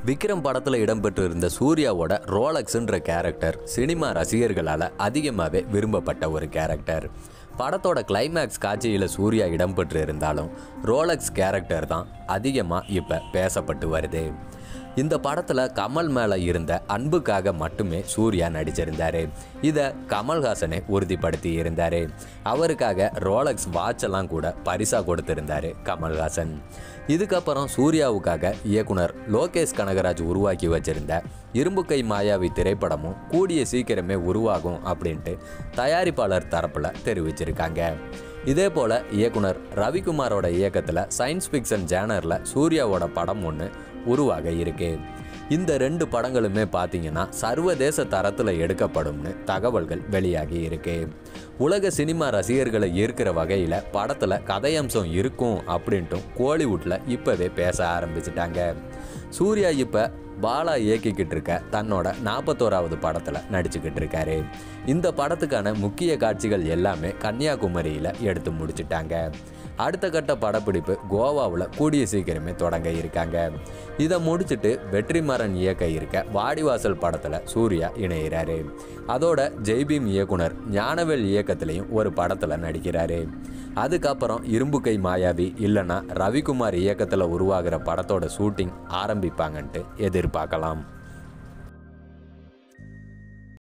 விக்ரம் படத்தில் இடம்பெற்றிருந்த சூர்யாவோட ரோலக்ஸ்ன்ற character cinema ரசிகர்களால் அதிகமாகவே விரும்பப்பட்ட ஒரு கேரக்டர் படத்தோட கிளைமேக்ஸ் காட்சியில் சூர்யா இடம்பெற்று இருந்தாலும் ரோலக்ஸ் கேரக்டர் தான் அதிகமாக இப்போ பேசப்பட்டு வருது இந்த படத்தில் கமல் மேலே இருந்த அன்புக்காக மட்டுமே சூர்யா நடிச்சிருந்தாரு இதை கமல்ஹாசனை உறுதிப்படுத்தி இருந்தார் அவருக்காக ரோலக்ஸ் வாட்செல்லாம் கூட பரிசாக கொடுத்திருந்தாரு கமல்ஹாசன் இதுக்கப்புறம் சூர்யாவுக்காக இயக்குனர் லோகேஷ் கனகராஜ் உருவாக்கி வச்சிருந்த இரும்புக்கை மாயாவி திரைப்படமும் கூடிய சீக்கிரமே உருவாகும் அப்படின்ட்டு தயாரிப்பாளர் தரப்பில் தெரிவிச்சிருக்காங்க இதே போல் இயக்குனர் ரவிக்குமாரோட இயக்கத்தில் சயின்ஸ் ஃபிக்ஷன் ஜேனரில் சூர்யாவோட படம் ஒன்று உருவாக இருக்கு இந்த ரெண்டு படங்களுமே பார்த்தீங்கன்னா சர்வதேச தரத்தில் எடுக்கப்படும்னு தகவல்கள் வெளியாகி இருக்கு உலக சினிமா ரசிகர்களை ஈர்க்கிற வகையில் படத்தில் கதையம்சம் இருக்கும் அப்படின்ட்டும் கோலிவுட்டில் இப்போவே பேச ஆரம்பிச்சிட்டாங்க சூர்யா இப்போ பாலா இயக்கிக்கிட்டு இருக்க தன்னோட நாற்பத்தோராவது படத்தில் நடிச்சுக்கிட்டு இருக்காரு இந்த படத்துக்கான முக்கிய காட்சிகள் எல்லாமே கன்னியாகுமரியில் எடுத்து முடிச்சிட்டாங்க அடுத்த கட்ட படப்பிடிப்பு கோவாவில் கூடிய சீக்கிரமே தொடங்க இருக்காங்க இதை முடிச்சுட்டு வெற்றிமாறன் இயக்க இருக்க வாடிவாசல் படத்தில் சூர்யா இணைகிறாரு அதோட ஜெய்பீம் இயக்குனர் ஞானவேல் இயக்கத்திலையும் ஒரு படத்தில் நடிக்கிறாரு அதுக்கப்புறம் இரும்புக்கை மாயாவி இல்லைன்னா ரவிக்குமார் இயக்கத்தில் உருவாகிற படத்தோட ஷூட்டிங் ஆரம்பிப்பாங்கன்ட்டு எதிர்பார்க்கலாம்